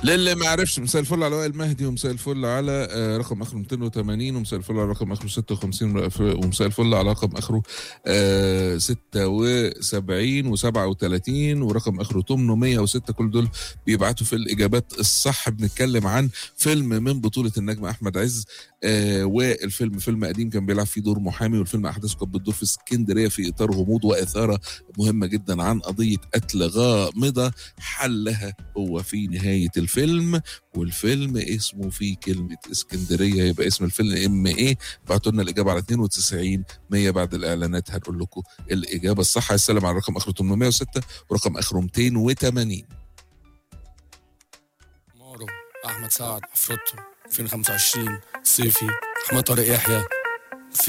للي ما عرفش مساء الفل على وائل مهدي ومساء الفل على آه، رقم اخره 280 ومساء الفل على رقم اخره 56 ومساء الفل على رقم اخره آه، 76 و37 ورقم اخره 806 كل دول بيبعتوا في الاجابات الصح بنتكلم عن فيلم من بطوله النجم احمد عز آه، والفيلم فيلم قديم كان بيلعب فيه دور محامي والفيلم احداثه كانت بتدور في اسكندريه في اطار غموض واثاره مهمه جدا عن قضيه قتل غامضه حلها هو في نهايه الفيلم والفيلم اسمه فيه كلمه اسكندريه يبقى اسم الفيلم ام ايه بعتوا لنا الاجابه على 92 100 بعد الاعلانات هنقول لكم الاجابه الصح هيسلم على رقم اخره 806 ورقم اخره 280 مارو احمد سعد عفروتو 2025 صيفي احمد طارق يحيى